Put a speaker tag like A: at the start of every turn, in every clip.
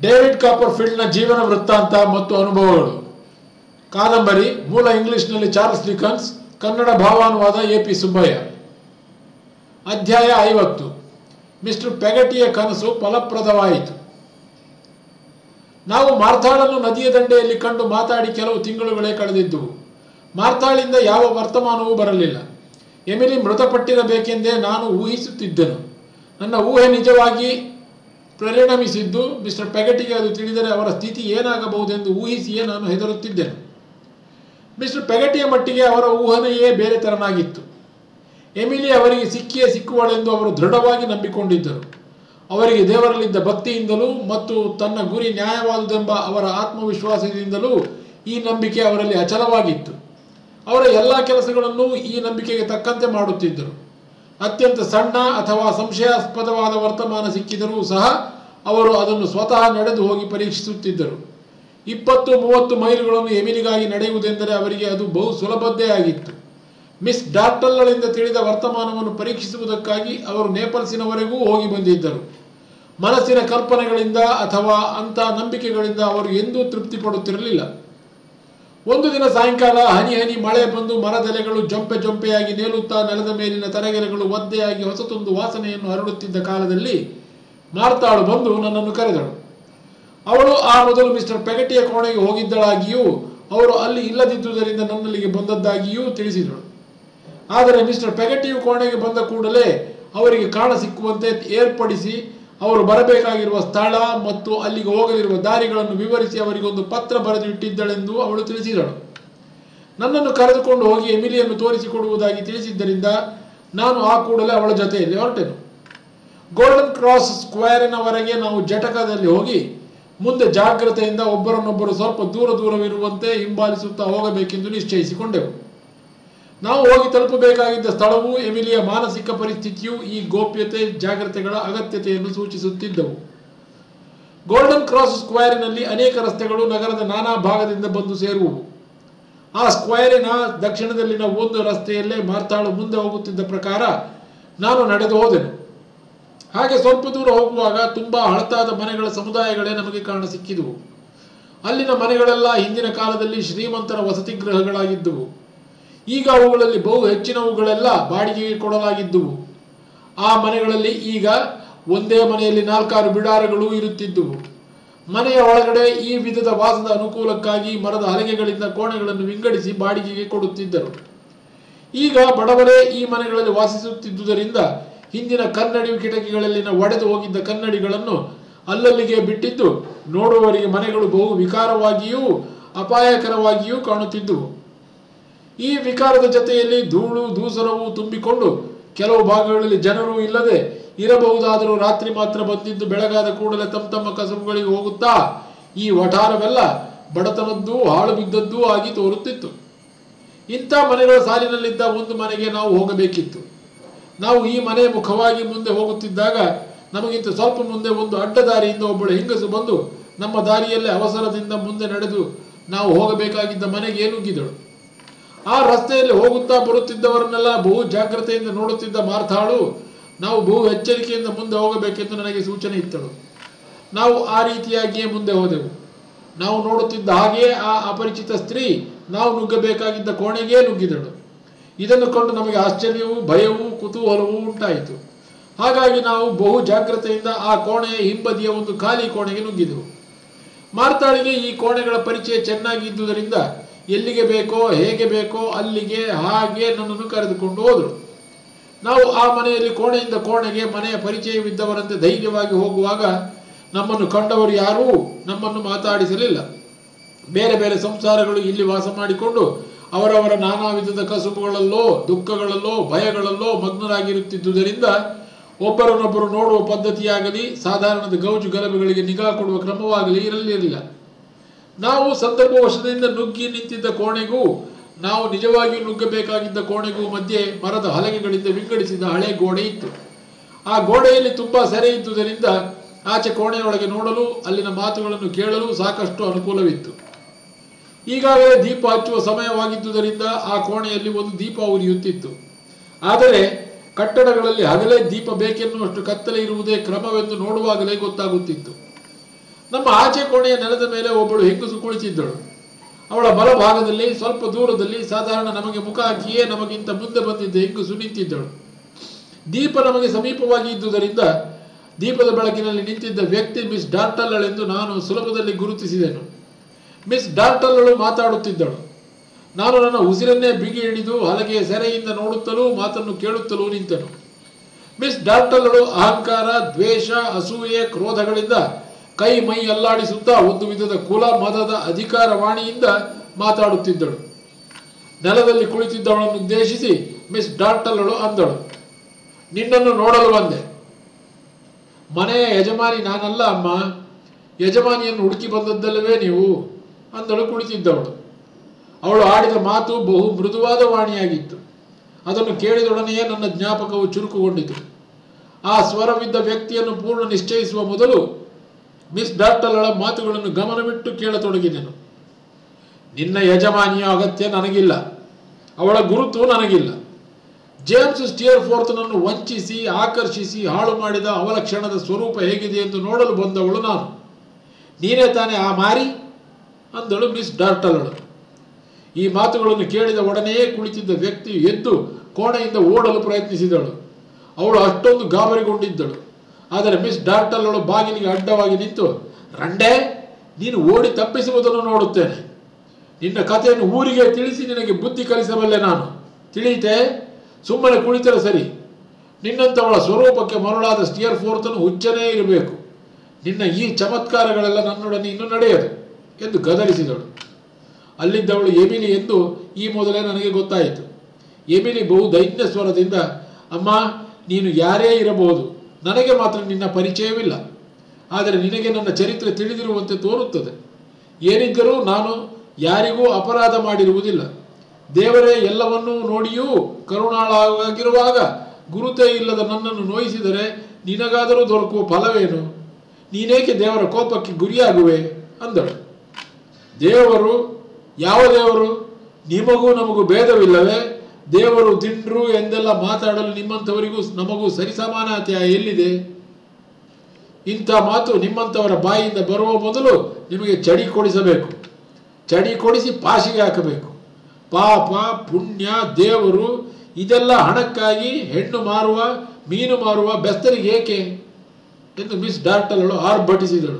A: David ಕಾಪರ್ಫೀಲ್ಡ್ನ ಜೀವನ ವೃತ್ತಾಂತ ಮತ್ತು ಅನುಭವಗಳು ಕಾದಂಬರಿ ಮೂಲ ಇಂಗ್ಲಿಷ್ನಲ್ಲಿ ಚಾರ್ಲ್ಸ್ ಡಿಕನ್ಸ್ ಕನ್ನಡ ಭಾವಾನುವಾದ ಎ ಪಿ ಸುಬ್ಬಯ್ಯ ಅಧ್ಯಾಯ ಐವತ್ತು ಮಿಸ್ಟರ್ ಪೆಗಟಿಯ ಕನಸು ಫಲಪ್ರದವಾಯಿತು ನಾವು ಮಾರ್ತಾಳನ್ನು ನದಿಯ ದಂಡೆಯಲ್ಲಿ ಕಂಡು ಮಾತಾಡಿ ಕೆಲವು ತಿಂಗಳುಗಳೇ ಕಳೆದಿದ್ದುವು ಮಾರ್ತಾಳಿಂದ ಯಾವ ವರ್ತಮಾನವೂ ಬರಲಿಲ್ಲ ಎಮಿಲಿ ಮೃತಪಟ್ಟಿರಬೇಕೆಂದೇ ನಾನು ಊಹಿಸುತ್ತಿದ್ದೆನು ನನ್ನ ಊಹೆ ನಿಜವಾಗಿ ಪರಿಣಮಿಸಿದ್ದು ಮಿಸ್ಟರ್ ಪೆಗಟಿಗೆ ಅದು ತಿಳಿದರೆ ಅವರ ಸ್ಥಿತಿ ಏನಾಗಬಹುದೆಂದು ಊಹಿಸಿಯೇ ನಾನು ಹೆದರುತ್ತಿದ್ದೆನು ಮಿಸ್ಟರ್ ಪೆಗಟಿಯ ಮಟ್ಟಿಗೆ ಅವರ ಊಹನೆಯೇ ಬೇರೆ ತೆರನಾಗಿತ್ತು ಎಮಿಲಿ ಅವರಿಗೆ ಸಿಕ್ಕಿಯೇ ಸಿಕ್ಕುವಳೆಂದು ಅವರು ದೃಢವಾಗಿ ನಂಬಿಕೊಂಡಿದ್ದರು ಅವರಿಗೆ ದೇವರಲ್ಲಿದ್ದ ಭಕ್ತಿಯಿಂದಲೂ ಮತ್ತು ತನ್ನ ಗುರಿ ನ್ಯಾಯವಾದುದೆಂಬ ಅವರ ಆತ್ಮವಿಶ್ವಾಸದಿಂದಲೂ ಈ ನಂಬಿಕೆ ಅವರಲ್ಲಿ ಅಚಲವಾಗಿತ್ತು ಅವರ ಎಲ್ಲ ಕೆಲಸಗಳನ್ನು ಈ ನಂಬಿಕೆಗೆ ತಕ್ಕಂತೆ ಮಾಡುತ್ತಿದ್ದರು ಅತ್ಯಂತ ಸಣ್ಣ ಅಥವಾ ಸಂಶಯಾಸ್ಪದವಾದ ವರ್ತಮಾನ ಸಿಕ್ಕಿದರೂ ಸಹ ಅವರು ಅದನ್ನು ಸ್ವತಃ ನಡೆದು ಹೋಗಿ ಪರೀಕ್ಷಿಸುತ್ತಿದ್ದರು ಇಪ್ಪತ್ತು ಮೂವತ್ತು ಮೈಲುಗಳನ್ನು ಎಮಿಲಿಗಾಗಿ ನಡೆಯುವುದೆಂದರೆ ಅವರಿಗೆ ಅದು ಬಹು ಸುಲಭದ್ದೇ ಆಗಿತ್ತು ಮಿಸ್ ಡಾಕ್ಟರ್ಗಳಿಂದ ತಿಳಿದ ವರ್ತಮಾನವನ್ನು ಪರೀಕ್ಷಿಸುವುದಕ್ಕಾಗಿ ಅವರು ನೇಪಲ್ಸಿನವರೆಗೂ ಹೋಗಿ ಬಂದಿದ್ದರು ಮನಸ್ಸಿನ ಕಲ್ಪನೆಗಳಿಂದ ಅಥವಾ ಅಂಥ ನಂಬಿಕೆಗಳಿಂದ ಅವರು ಎಂದೂ ತೃಪ್ತಿ ಪಡುತ್ತಿರಲಿಲ್ಲ ಒಂದು ದಿನ ಸಾಯಂಕಾಲ ಹನಿ ಹನಿ ಮಳೆ ಬಂದು ಮರದೆಲೆಗಳು ಜೊಂಪೆ ಜೊಂಪೆಯಾಗಿ ನೇಲುತ್ತಾ ನೆಲದ ಮೇಲಿನ ತರಗೆಲೆಗಳು ಒದ್ದೆಯಾಗಿ ಹೊಸತೊಂದು ವಾಸನೆಯನ್ನು ಹರಡುತ್ತಿದ್ದ ಕಾಲದಲ್ಲಿ ಮಾರ್ತಾಳು ಬಂದು ನನ್ನನ್ನು ಕರೆದಳು ಅವಳು ಆ ಮೊದಲು ಮಿಸ್ಟರ್ ಪೆಗಟಿಯ ಕೋಣೆಗೆ ಹೋಗಿದ್ದಳಾಗಿಯೂ ಅವರು ಅಲ್ಲಿ ಇಲ್ಲದಿದ್ದುದರಿಂದ ನನ್ನಲ್ಲಿಗೆ ಬಂದದ್ದಾಗಿಯೂ ತಿಳಿಸಿದಳು ಆದರೆ ಮಿಸ್ಟರ್ ಪೆಗಟಿಯು ಕೋಣೆಗೆ ಬಂದ ಕೂಡಲೇ ಅವರಿಗೆ ಕಾಣ ಸಿಕ್ಕುವಂತೆ ಏರ್ಪಡಿಸಿ ಅವರು ಬರಬೇಕಾಗಿರುವ ಸ್ಥಳ ಮತ್ತು ಅಲ್ಲಿಗೆ ಹೋಗಲಿರುವ ದಾರಿಗಳನ್ನು ವಿವರಿಸಿ ಅವರಿಗೊಂದು ಪತ್ರ ಬರೆದು ಇಟ್ಟಿದ್ದಳೆಂದು ಅವಳು ತಿಳಿಸಿದಳು ನನ್ನನ್ನು ಕರೆದುಕೊಂಡು ಹೋಗಿ ಎಮಿಲಿಯನ್ನು ತೋರಿಸಿಕೊಡುವುದಾಗಿ ತಿಳಿಸಿದ್ದರಿಂದ ನಾನು ಆ ಕೂಡಲೇ ಅವಳ ಜೊತೆಯಲ್ಲಿ ಹೊರಟೆನು ಗೋಲ್ಡನ್ ಕ್ರಾಸ್ ಸ್ಕ್ವೇರಿನವರೆಗೆ ನಾವು ಜಟಕದಲ್ಲಿ ಹೋಗಿ ಮುಂದೆ ಜಾಗ್ರತೆಯಿಂದ ಒಬ್ಬರನ್ನೊಬ್ಬರು ಸ್ವಲ್ಪ ದೂರ ದೂರವಿರುವಂತೆ ಹಿಂಬಾಲಿಸುತ್ತಾ ಹೋಗಬೇಕೆಂದು ನಿಶ್ಚಯಿಸಿಕೊಂಡೆವು ನಾವು ಹೋಗಿ ತಲುಪಬೇಕಾಗಿದ್ದ ಸ್ಥಳವು ಎಮಿಲಿಯ ಮಾನಸಿಕ ಪರಿಸ್ಥಿತಿಯು ಈ ಗೋಪ್ಯತೆ ಜಾಗ್ರತೆಗಳ ಅಗತ್ಯತೆಯನ್ನು ಸೂಚಿಸುತ್ತಿದ್ದವು ಗೋಲ್ಡನ್ ಕ್ರಾಸ್ ಸ್ಕ್ವೇರಿನಲ್ಲಿ ಅನೇಕ ರಸ್ತೆಗಳು ನಗರದ ನಾನಾ ಭಾಗದಿಂದ ಬಂದು ಸೇರುವವು ಆ ಸ್ಕ್ವೇರಿನ ದಕ್ಷಿಣದಲ್ಲಿನ ಒಂದು ರಸ್ತೆಯಲ್ಲೇ ಮಾರ್ತಾಳು ಮುಂದೆ ಹೋಗುತ್ತಿದ್ದ ಪ್ರಕಾರ ನಾನು ನಡೆದು ಹೋದೆನು ಹಾಗೆ ಸ್ವಲ್ಪ ದೂರ ಹೋಗುವಾಗ ತುಂಬಾ ಹಳತಾದ ಮನೆಗಳ ಸಮುದಾಯಗಳೇ ನಮಗೆ ಕಾಣ ಸಿಕ್ಕಿದುವು ಅಲ್ಲಿನ ಮನೆಗಳೆಲ್ಲ ಹಿಂದಿನ ಕಾಲದಲ್ಲಿ ಶ್ರೀಮಂತರ ವಸತಿ ಗೃಹಗಳಾಗಿದ್ದುವು ಈಗ ಅವುಗಳಲ್ಲಿ ಬಹು ಹೆಚ್ಚಿನವುಗಳೆಲ್ಲ ಬಾಡಿಗೆಗೆ ಕೊಡಲಾಗಿದ್ದುವು ಆ ಮನೆಗಳಲ್ಲಿ ಈಗ ಒಂದೇ ಮನೆಯಲ್ಲಿ ನಾಲ್ಕಾರು ಬಿಡಾರಗಳು ಇರುತ್ತಿದ್ದುವು ಮನೆಯ ಒಳಗಡೆ ಈ ವಿಧದ ವಾಸದ ಅನುಕೂಲಕ್ಕಾಗಿ ಮರದ ಹಲಗೆಗಳಿಂದ ಕೋಣೆಗಳನ್ನು ವಿಂಗಡಿಸಿ ಬಾಡಿಗೆಗೆ ಕೊಡುತ್ತಿದ್ದರು ಈಗ ಬಡವರೇ ಈ ಮನೆಗಳಲ್ಲಿ ವಾಸಿಸುತ್ತಿದ್ದುದರಿಂದ ಹಿಂದಿನ ಕನ್ನಡಿ ಕಿಟಕಿಗಳಲ್ಲಿನ ಒಡೆದು ಹೋಗಿದ್ದ ಕನ್ನಡಿಗಳನ್ನು ಅಲ್ಲಲ್ಲಿಗೆ ಬಿಟ್ಟಿದ್ದು ನೋಡುವವರಿಗೆ ಮನೆಗಳು ಬಹು ವಿಕಾರವಾಗಿಯೂ ಅಪಾಯಕರವಾಗಿಯೂ ಕಾಣುತ್ತಿದ್ದುವು ಈ ವಿಕಾರದ ಜೊತೆಯಲ್ಲಿ ಧೂಳು ದೂಸರವು ತುಂಬಿಕೊಂಡು ಕೆಲವು ಭಾಗಗಳಲ್ಲಿ ಜನರು ಇಲ್ಲದೆ ಇರಬಹುದಾದರೂ ರಾತ್ರಿ ಮಾತ್ರ ಬಂದಿದ್ದು ಬೆಳಗಾದ ಕೂಡಲೇ ತಮ್ಮ ತಮ್ಮ ಕಸಬುಗಳಿಗೆ ಹೋಗುತ್ತಾ ಈ ವಠಾರವೆಲ್ಲ ಬಡತನದ್ದೂ ಹಾಳು ಬಿದ್ದದ್ದೂ ಆಗಿ ತೋರುತ್ತಿತ್ತು ಇಂಥ ಮನೆಗಳ ಸಾಲಿನಲ್ಲಿದ್ದ ಒಂದು ಮನೆಗೆ ನಾವು ಹೋಗಬೇಕಿತ್ತು ನಾವು ಈ ಮನೆ ಮುಖವಾಗಿ ಮುಂದೆ ಹೋಗುತ್ತಿದ್ದಾಗ ನಮಗಿಂತ ಸ್ವಲ್ಪ ಮುಂದೆ ಒಂದು ಅಡ್ಡದಾರಿಯಿಂದ ಒಬ್ಬಳು ಹೆಂಗಸು ಬಂದು ನಮ್ಮ ದಾರಿಯಲ್ಲೇ ಅವಸರದಿಂದ ಮುಂದೆ ನಡೆದು ನಾವು ಹೋಗಬೇಕಾಗಿದ್ದ ಮನೆಗೆ ನುಗ್ಗಿದಳು ಆ ರಸ್ತೆಯಲ್ಲಿ ಹೋಗುತ್ತಾ ಬರುತ್ತಿದ್ದವರನ್ನೆಲ್ಲ ಬಹು ಜಾಗ್ರತೆಯಿಂದ ನೋಡುತ್ತಿದ್ದ ಮಾರ್ಥಾಳು ನಾವು ಬಹು ಎಚ್ಚರಿಕೆಯಿಂದ ಮುಂದೆ ಹೋಗಬೇಕೆಂದು ನನಗೆ ಸೂಚನೆ ಇತ್ತಳು ನಾವು ಆ ರೀತಿಯಾಗಿಯೇ ಮುಂದೆ ಹೋದೆವು ನಾವು ನೋಡುತ್ತಿದ್ದ ಹಾಗೆಯೇ ಆ ಅಪರಿಚಿತ ಸ್ತ್ರೀ ನಾವು ನುಗ್ಗಬೇಕಾಗಿದ್ದ ಕೋಣೆಗೇ ನುಗ್ಗಿದಳು ಇದನ್ನು ಕಂಡು ನಮಗೆ ಆಶ್ಚರ್ಯವೂ ಭಯವೂ ಕುತೂಹಲವೂ ಉಂಟಾಯಿತು ಹಾಗಾಗಿ ನಾವು ಬಹು ಜಾಗ್ರತೆಯಿಂದ ಆ ಕೋಣೆಯ ಹಿಂಬದಿಯ ಒಂದು ಖಾಲಿ ಕೋಣೆಗೆ ನುಗ್ಗಿದೆವು ಮಾರ್ತಾಳಿಗೆ ಈ ಕೋಣೆಗಳ ಪರಿಚಯ ಚೆನ್ನಾಗಿ ಇದ್ದುದರಿಂದ ಎಲ್ಲಿಗೆ ಬೇಕೋ ಹೇಗೆ ಬೇಕೋ ಅಲ್ಲಿಗೆ ಹಾಗೆ ನನ್ನನ್ನು ಕರೆದುಕೊಂಡು ಹೋದರು ನಾವು ಆ ಮನೆಯಲ್ಲಿ ಕೋಣೆಯಿಂದ ಕೋಣೆಗೆ ಮನೆಯ ಪರಿಚಯವಿದ್ದವರಂತೆ ಧೈರ್ಯವಾಗಿ ಹೋಗುವಾಗ ನಮ್ಮನ್ನು ಕಂಡವರು ಯಾರೂ ನಮ್ಮನ್ನು ಮಾತಾಡಿಸಲಿಲ್ಲ ಬೇರೆ ಬೇರೆ ಸಂಸಾರಗಳು ಇಲ್ಲಿ ವಾಸ ಮಾಡಿಕೊಂಡು ಅವರವರ ನಾನಾ ವಿಧದ ಕಸುಬುಗಳಲ್ಲೋ ದುಃಖಗಳಲ್ಲೋ ಭಯಗಳಲ್ಲೋ ಮಗ್ನರಾಗಿರುತ್ತಿದ್ದುದರಿಂದ ಒಬ್ಬರನ್ನೊಬ್ಬರು ನೋಡುವ ಪದ್ಧತಿಯಾಗಲಿ ಸಾಧಾರಣದ ಗೌಜು ಗಲಭೆಗಳಿಗೆ ನಿಗಾ ಕೊಡುವ ಕ್ರಮವಾಗಲಿ ಇರಲಿರಲಿಲ್ಲ ನಾವು ಸಂದರ್ಭವಶದಿಂದ ನುಗ್ಗಿ ನಿಂತಿದ್ದ ಕೋಣೆಗೂ ನಾವು ನಿಜವಾಗಿಯೂ ನುಗ್ಗಬೇಕಾಗಿದ್ದ ಕೋಣೆಗೂ ಮಧ್ಯೆ ಮರದ ಹಲಗೆಗಳಿಂದ ವಿಂಗಡಿಸಿದ ಹಳೆ ಗೋಡೆ ಇತ್ತು ಆ ಗೋಡೆಯಲ್ಲಿ ತುಂಬಾ ಸೆರೆ ಇದ್ದುದರಿಂದ ಆಚೆ ಕೋಣೆಯೊಳಗೆ ನೋಡಲು ಅಲ್ಲಿನ ಮಾತುಗಳನ್ನು ಕೇಳಲು ಸಾಕಷ್ಟು ಅನುಕೂಲವಿತ್ತು ಈಗಾಗಲೇ ದೀಪ ಹಚ್ಚುವ ಸಮಯವಾಗಿದ್ದುದರಿಂದ ಆ ಕೋಣೆಯಲ್ಲಿ ಒಂದು ದೀಪ ಉರಿಯುತ್ತಿತ್ತು ಆದರೆ ಕಟ್ಟಡಗಳಲ್ಲಿ ಹಗಲೇ ದೀಪ ಬೇಕೆನ್ನುವಷ್ಟು ಕತ್ತಲೆ ಇರುವುದೇ ಕ್ರಮವೆಂದು ನೋಡುವಾಗಲೇ ಗೊತ್ತಾಗುತ್ತಿತ್ತು ನಮ್ಮ ಆಚೆ ಕೋಣೆಯ ನೆಲದ ಮೇಲೆ ಒಬ್ಬಳು ಹೆಂಗಸು ಕುಳಿತಿದ್ದಳು ಅವಳ ಬಲಭಾಗದಲ್ಲಿ ಸ್ವಲ್ಪ ದೂರದಲ್ಲಿ ಸಾಧಾರಣ ನಮಗೆ ಮುಖ ಹಾಕಿಯೇ ನಮಗಿಂತ ಮುಂದೆ ಬಂದಿದ್ದ ಹೆಂಗಸು ನಿಂತಿದ್ದಳು ದೀಪ ನಮಗೆ ಸಮೀಪವಾಗಿ ಇದ್ದುದರಿಂದ ದೀಪದ ಬೆಳಕಿನಲ್ಲಿ ನಿಂತಿದ್ದ ವ್ಯಕ್ತಿ ಮಿಸ್ ಡಾರ್ಟಲ್ಲಳೆಂದು ನಾನು ಸುಲಭದಲ್ಲಿ ಗುರುತಿಸಿದೆನು ಮಿಸ್ ಡಾರ್ಟಲ್ಲಳು ಮಾತಾಡುತ್ತಿದ್ದಳು ನಾನು ನನ್ನ ಉಸಿರನ್ನೇ ಬಿಗಿ ಹಿಡಿದು ಹಲಗೆಯ ಸೆರೆಯಿಂದ ನೋಡುತ್ತಲೂ ಮಾತನ್ನು ಕೇಳುತ್ತಲೂ ನಿಂತನು ಮಿಸ್ ಡಾರ್ಟಲ್ಲಳು ಅಹಂಕಾರ ದ್ವೇಷ ಅಸೂಯೆ ಕ್ರೋಧಗಳಿಂದ ಕೈ ಮೈ ಅಲ್ಲಾಡಿಸುತ್ತಾ ಒಂದು ವಿಧದ ಕುಲ ಮದದ ಅಧಿಕಾರವಾಣಿಯಿಂದ ಮಾತಾಡುತ್ತಿದ್ದಳು ನೆಲದಲ್ಲಿ ಕುಳಿತಿದ್ದವಳನ್ನು ಉದ್ದೇಶಿಸಿ ಮಿಸ್ ಡಾರ್ಟಲ್ಲಳು ಅಂದಳು ನಿನ್ನನ್ನು ನೋಡಲು ಬಂದೆ ಮನೆಯ ಯಜಮಾನಿ ನಾನಲ್ಲ ಅಮ್ಮ ಯಜಮಾನಿಯನ್ನು ಹುಡುಕಿ ಬಂದದ್ದಲ್ಲವೇ ನೀವು ಅಂದಳು ಕುಳಿತಿದ್ದವಳು ಅವಳು ಆಡಿದ ಮಾತು ಬಹು ಮೃದುವಾದ ವಾಣಿಯಾಗಿತ್ತು ಅದನ್ನು ಕೇಳಿದೊಡನೆಯೇ ನನ್ನ ಜ್ಞಾಪಕವು ಚುರುಕುಗೊಂಡಿತು ಆ ಸ್ವರವಿದ್ದ ವ್ಯಕ್ತಿಯನ್ನು ಪೂರ್ಣ ನಿಶ್ಚಯಿಸುವ ಮೊದಲು ಮಿಸ್ ಡಾಕ್ಟರ್ಗಳ ಮಾತುಗಳನ್ನು ಗಮನವಿಟ್ಟು ಕೇಳತೊಡಗಿದೆನು ನಿನ್ನ ಯಜಮಾನಿಯ ಅಗತ್ಯ ನನಗಿಲ್ಲ ಅವಳ ಗುರುತು ನನಗಿಲ್ಲ ಜೇಮ್ಸ್ ಸ್ಟಿಯರ್ ಫೋರ್ತನನ್ನು ವಂಚಿಸಿ ಆಕರ್ಷಿಸಿ ಹಾಳು ಮಾಡಿದ ಅವಲಕ್ಷಣದ ಸ್ವರೂಪ ಹೇಗಿದೆ ಎಂದು ನೋಡಲು ಬಂದವಳು ನಾನು ನೀನೇ ತಾನೇ ಆ ಮಾರಿ ಅಂದಳು ಮಿಸ್ ಡಾರ್ಟಲಳು ಈ ಮಾತುಗಳನ್ನು ಕೇಳಿದ ಒಡನೆಯೇ ಕುಳಿತಿದ್ದ ವ್ಯಕ್ತಿಯು ಎದ್ದು ಕೋಣೆಯಿಂದ ಓಡಲು ಪ್ರಯತ್ನಿಸಿದಳು ಅವಳು ಅಷ್ಟೊಂದು ಗಾಬರಿಗೊಂಡಿದ್ದಳು ಆದರೆ ಮಿಸ್ ಡಾರ್ಟಲ್ಲಳು ಬಾಗಿಲಿಗೆ ಅಡ್ಡವಾಗಿ ನಿಂತು ರಂಡೆ ನೀನು ಓಡಿ ತಪ್ಪಿಸುವುದನ್ನು ನೋಡುತ್ತೇನೆ ನಿನ್ನ ಕಥೆಯನ್ನು ಊರಿಗೆ ತಿಳಿಸಿ ನಿನಗೆ ಬುದ್ಧಿ ಕಲಿಸಬಲ್ಲೆ ನಾನು ತಿಳಿಯಿತೆ ಸುಮ್ಮನೆ ಕುಳಿತರೆ ಸರಿ ನಿನ್ನಂಥವಳ ಸ್ವರೂಪಕ್ಕೆ ಮರಳಾದ ಸ್ಟಿಯರ್ ಫೋರ್ತನು ಹುಚ್ಚನೇ ಇರಬೇಕು ನಿನ್ನ ಈ ಚಮತ್ಕಾರಗಳೆಲ್ಲ ನನ್ನೊಡನೆ ಇನ್ನೂ ನಡೆಯದು ಎಂದು ಗದರಿಸಿದಳು ಅಲ್ಲಿದ್ದವಳು ಎಮಿಲಿ ಎಂದು ಈ ಮೊದಲೇ ನನಗೆ ಗೊತ್ತಾಯಿತು ಎಮಿಲಿ ಬಹು ದೈನ್ಯ ಸ್ವರದಿಂದ ಅಮ್ಮ ನೀನು ಯಾರೇ ಇರಬಹುದು ನನಗೆ ಮಾತ್ರ ನಿನ್ನ ಪರಿಚಯವಿಲ್ಲ ಆದರೆ ನಿನಗೆ ನನ್ನ ಚರಿತ್ರೆ ತಿಳಿದಿರುವಂತೆ ತೋರುತ್ತದೆ ಏನಿದ್ದರೂ ನಾನು ಯಾರಿಗೂ ಅಪರಾಧ ಮಾಡಿರುವುದಿಲ್ಲ ದೇವರೇ ಎಲ್ಲವನ್ನೂ ನೋಡಿಯೂ ಕರುಣಾಳಾಗಿರುವಾಗ ಗುರುತೇ ಇಲ್ಲದ ನನ್ನನ್ನು ನೋಯಿಸಿದರೆ ನಿನಗಾದರೂ ದೊರಕುವ ಫಲವೇನು ನೀನೇಕೆ ದೇವರ ಕೋಪಕ್ಕೆ ಗುರಿಯಾಗುವೆ ಅಂದಳು ದೇವರು ಯಾವ ದೇವರು ನಿಮಗೂ ನಮಗೂ ಭೇದವಿಲ್ಲವೇ ದೇವರು ದಿಂಡ್ರು ಎಂದೆಲ್ಲ ಮಾತಾಡಲು ನಿಮ್ಮಂಥವರಿಗೂ ನಮಗೂ ಸರಿಸಮಾನತೆ ಎಲ್ಲಿದೆ ಇಂಥ ಮಾತು ನಿಮ್ಮಂಥವರ ಬಾಯಿಯಿಂದ ಬರುವ ಮೊದಲು ನಿಮಗೆ ಚಡಿ ಕೊಡಿಸಬೇಕು ಚಡಿ ಕೊಡಿಸಿ ಪಾಶಿಗೆ ಹಾಕಬೇಕು ಪಾಪ ಪುಣ್ಯ ದೇವರು ಇದೆಲ್ಲ ಹಣಕ್ಕಾಗಿ ಹೆಣ್ಣು ಮಾರುವ ಮೀನು ಮಾರುವ ಬೆಸ್ತರಿಗೆ ಏಕೆ ಎಂದು ಮಿಸ್ ಡಾರ್ಟಲಳು ಆರ್ಭಟಿಸಿದಳು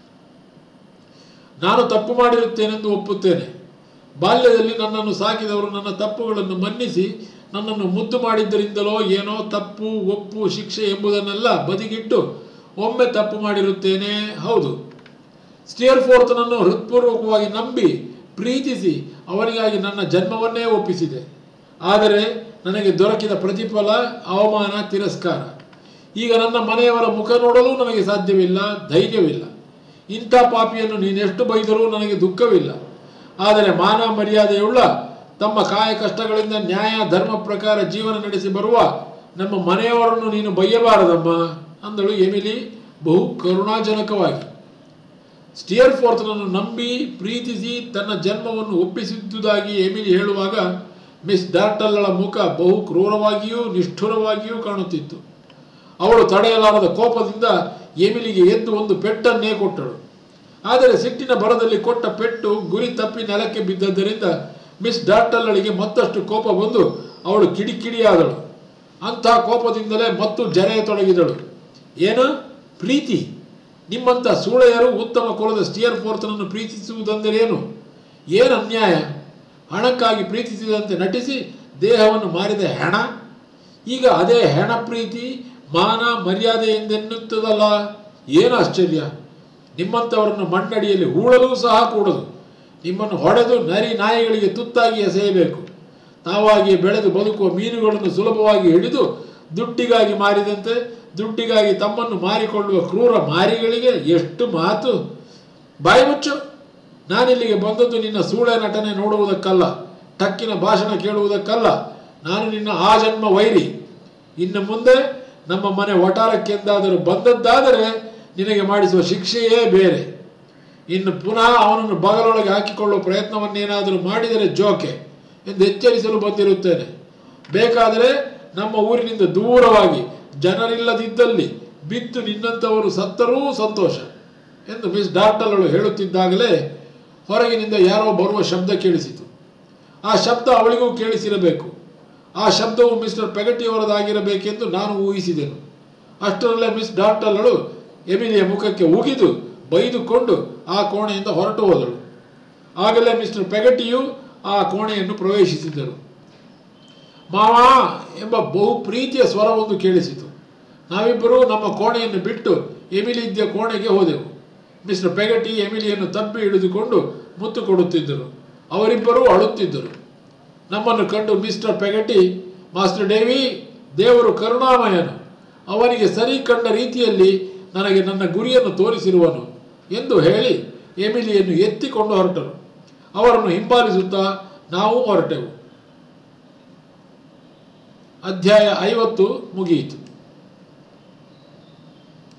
A: ನಾನು ತಪ್ಪು ಮಾಡಿರುತ್ತೇನೆಂದು ಒಪ್ಪುತ್ತೇನೆ ಬಾಲ್ಯದಲ್ಲಿ ನನ್ನನ್ನು ಸಾಕಿದವರು ನನ್ನ ತಪ್ಪುಗಳನ್ನು ಮನ್ನಿಸಿ ನನ್ನನ್ನು ಮುದ್ದು ಮಾಡಿದ್ದರಿಂದಲೋ ಏನೋ ತಪ್ಪು ಒಪ್ಪು ಶಿಕ್ಷೆ ಎಂಬುದನ್ನೆಲ್ಲ ಬದಿಗಿಟ್ಟು ಒಮ್ಮೆ ತಪ್ಪು ಮಾಡಿರುತ್ತೇನೆ ಹೌದು ಸ್ಟಿಯರ್ ಫೋರ್ತನನ್ನು ಹೃತ್ಪೂರ್ವಕವಾಗಿ ನಂಬಿ ಪ್ರೀತಿಸಿ ಅವನಿಗಾಗಿ ನನ್ನ ಜನ್ಮವನ್ನೇ ಒಪ್ಪಿಸಿದೆ ಆದರೆ ನನಗೆ ದೊರಕಿದ ಪ್ರತಿಫಲ ಅವಮಾನ ತಿರಸ್ಕಾರ ಈಗ ನನ್ನ ಮನೆಯವರ ಮುಖ ನೋಡಲು ನನಗೆ ಸಾಧ್ಯವಿಲ್ಲ ಧೈರ್ಯವಿಲ್ಲ ಇಂಥ ಪಾಪಿಯನ್ನು ನೀನೆಷ್ಟು ಬೈದರೂ ನನಗೆ ದುಃಖವಿಲ್ಲ ಆದರೆ ಮಾನ ಮರ್ಯಾದೆಯುಳ್ಳ ತಮ್ಮ ಕಾಯ ಕಷ್ಟಗಳಿಂದ ನ್ಯಾಯ ಧರ್ಮ ಪ್ರಕಾರ ಜೀವನ ನಡೆಸಿ ಬರುವ ನಮ್ಮ ಮನೆಯವರನ್ನು ನೀನು ಬಯ್ಯಬಾರದಮ್ಮ ಅಂದಳು ಎಮಿಲಿ ಬಹು ಕರುಣಾಜನಕವಾಗಿ ಸ್ಟಿಯರ್ ಫೋರ್ತನನ್ನು ನಂಬಿ ಪ್ರೀತಿಸಿ ತನ್ನ ಜನ್ಮವನ್ನು ಒಪ್ಪಿಸಿದ್ದುದಾಗಿ ಎಮಿಲಿ ಹೇಳುವಾಗ ಮಿಸ್ ಡಾರ್ಟಲ್ಲಳ ಮುಖ ಬಹು ಕ್ರೂರವಾಗಿಯೂ ನಿಷ್ಠುರವಾಗಿಯೂ ಕಾಣುತ್ತಿತ್ತು ಅವಳು ತಡೆಯಲಾರದ ಕೋಪದಿಂದ ಎಮಿಲಿಗೆ ಎದ್ದು ಒಂದು ಪೆಟ್ಟನ್ನೇ ಕೊಟ್ಟಳು ಆದರೆ ಸಿಟ್ಟಿನ ಬರದಲ್ಲಿ ಕೊಟ್ಟ ಪೆಟ್ಟು ಗುರಿ ತಪ್ಪಿ ನೆಲಕ್ಕೆ ಬಿದ್ದದ್ದರಿಂದ ಮಿಸ್ ಡಾರ್ಟಲ್ಲಳಿಗೆ ಮತ್ತಷ್ಟು ಕೋಪ ಬಂದು ಅವಳು ಕಿಡಿಕಿಡಿಯಾದಳು ಅಂಥ ಕೋಪದಿಂದಲೇ ಮತ್ತು ಜರೆಯತೊಡಗಿದಳು ಏನು ಪ್ರೀತಿ ನಿಮ್ಮಂಥ ಸೂಳೆಯರು ಉತ್ತಮ ಕುಲದ ಸ್ಟಿಯರ್ ಫೋರ್ತನನ್ನು ಪ್ರೀತಿಸುವುದೆಂದರೇನು ಏನು ಅನ್ಯಾಯ ಹಣಕ್ಕಾಗಿ ಪ್ರೀತಿಸಿದಂತೆ ನಟಿಸಿ ದೇಹವನ್ನು ಮಾರಿದ ಹೆಣ ಈಗ ಅದೇ ಹೆಣ ಪ್ರೀತಿ ಮಾನ ಮರ್ಯಾದೆ ಎಂದೆನ್ನುತ್ತದಲ್ಲ ಏನು ಆಶ್ಚರ್ಯ ನಿಮ್ಮಂಥವರನ್ನು ಮಣ್ಣಡಿಯಲ್ಲಿ ಹೂಳಲೂ ಸಹ ಕೂಡದು ನಿಮ್ಮನ್ನು ಹೊಡೆದು ನರಿ ನಾಯಿಗಳಿಗೆ ತುತ್ತಾಗಿ ಎಸೆಯಬೇಕು ತಾವಾಗಿ ಬೆಳೆದು ಬದುಕುವ ಮೀನುಗಳನ್ನು ಸುಲಭವಾಗಿ ಹಿಡಿದು ದುಡ್ಡಿಗಾಗಿ ಮಾರಿದಂತೆ ದುಡ್ಡಿಗಾಗಿ ತಮ್ಮನ್ನು ಮಾರಿಕೊಳ್ಳುವ ಕ್ರೂರ ಮಾರಿಗಳಿಗೆ ಎಷ್ಟು ಮಾತು ಬಾಯಿ ಮುಚ್ಚು ನಾನಿಲ್ಲಿಗೆ ಬಂದದ್ದು ನಿನ್ನ ಸೂಳೆ ನಟನೆ ನೋಡುವುದಕ್ಕಲ್ಲ ಟಕ್ಕಿನ ಭಾಷಣ ಕೇಳುವುದಕ್ಕಲ್ಲ ನಾನು ನಿನ್ನ ಆ ಜನ್ಮ ವೈರಿ ಇನ್ನು ಮುಂದೆ ನಮ್ಮ ಮನೆ ಒಟಾರಕ್ಕೆಂದಾದರೂ ಬಂದದ್ದಾದರೆ ನಿನಗೆ ಮಾಡಿಸುವ ಶಿಕ್ಷೆಯೇ ಬೇರೆ ಇನ್ನು ಪುನಃ ಅವನನ್ನು ಬಗಲೊಳಗೆ ಹಾಕಿಕೊಳ್ಳುವ ಪ್ರಯತ್ನವನ್ನೇನಾದರೂ ಮಾಡಿದರೆ ಜೋಕೆ ಎಂದು ಎಚ್ಚರಿಸಲು ಬಂದಿರುತ್ತೇನೆ ಬೇಕಾದರೆ ನಮ್ಮ ಊರಿನಿಂದ ದೂರವಾಗಿ ಜನರಿಲ್ಲದಿದ್ದಲ್ಲಿ ಬಿದ್ದು ನಿನ್ನಂಥವರು ಸತ್ತರೂ ಸಂತೋಷ ಎಂದು ಮಿಸ್ ಡಾರ್ಟಲಳು ಹೇಳುತ್ತಿದ್ದಾಗಲೇ ಹೊರಗಿನಿಂದ ಯಾರೋ ಬರುವ ಶಬ್ದ ಕೇಳಿಸಿತು ಆ ಶಬ್ದ ಅವಳಿಗೂ ಕೇಳಿಸಿರಬೇಕು ಆ ಶಬ್ದವು ಮಿಸ್ಟರ್ ಪೆಗಟಿಯವರದಾಗಿರಬೇಕೆಂದು ನಾನು ಊಹಿಸಿದೆನು ಅಷ್ಟರಲ್ಲೇ ಮಿಸ್ ಡಾರ್ಟಲಳು ಎಮಿಲಿಯ ಮುಖಕ್ಕೆ ಉಗಿದು ಬೈದುಕೊಂಡು ಆ ಕೋಣೆಯಿಂದ ಹೊರಟು ಹೋದಳು ಆಗಲೇ ಮಿಸ್ಟರ್ ಪೆಗಟಿಯು ಆ ಕೋಣೆಯನ್ನು ಪ್ರವೇಶಿಸಿದರು ಮಾವ ಎಂಬ ಬಹು ಪ್ರೀತಿಯ ಸ್ವರವೊಂದು ಕೇಳಿಸಿತು ನಾವಿಬ್ಬರೂ ನಮ್ಮ ಕೋಣೆಯನ್ನು ಬಿಟ್ಟು ಎಮಿಲಿ ಇದ್ದ ಕೋಣೆಗೆ ಹೋದೆವು ಮಿಸ್ಟರ್ ಪೆಗಟಿ ಎಮಿಲಿಯನ್ನು ತಪ್ಪಿ ಹಿಡಿದುಕೊಂಡು ಮುತ್ತು ಕೊಡುತ್ತಿದ್ದರು ಅವರಿಬ್ಬರೂ ಅಳುತ್ತಿದ್ದರು ನಮ್ಮನ್ನು ಕಂಡು ಮಿಸ್ಟರ್ ಪೆಗಟಿ ಮಾಸ್ಟರ್ ಡೇವಿ ದೇವರು ಕರುಣಾಮಯನು ಅವನಿಗೆ ಸರಿ ಕಂಡ ರೀತಿಯಲ್ಲಿ ನನಗೆ ನನ್ನ ಗುರಿಯನ್ನು ತೋರಿಸಿರುವನು ಎಂದು ಹೇಳಿ ಎಮಿಲಿಯನ್ನು ಎತ್ತಿಕೊಂಡು ಹೊರಟರು ಅವರನ್ನು ಹಿಂಬಾಲಿಸುತ್ತಾ ನಾವು ಹೊರಟೆವು ಅಧ್ಯಾಯ ಐವತ್ತು ಮುಗಿಯಿತು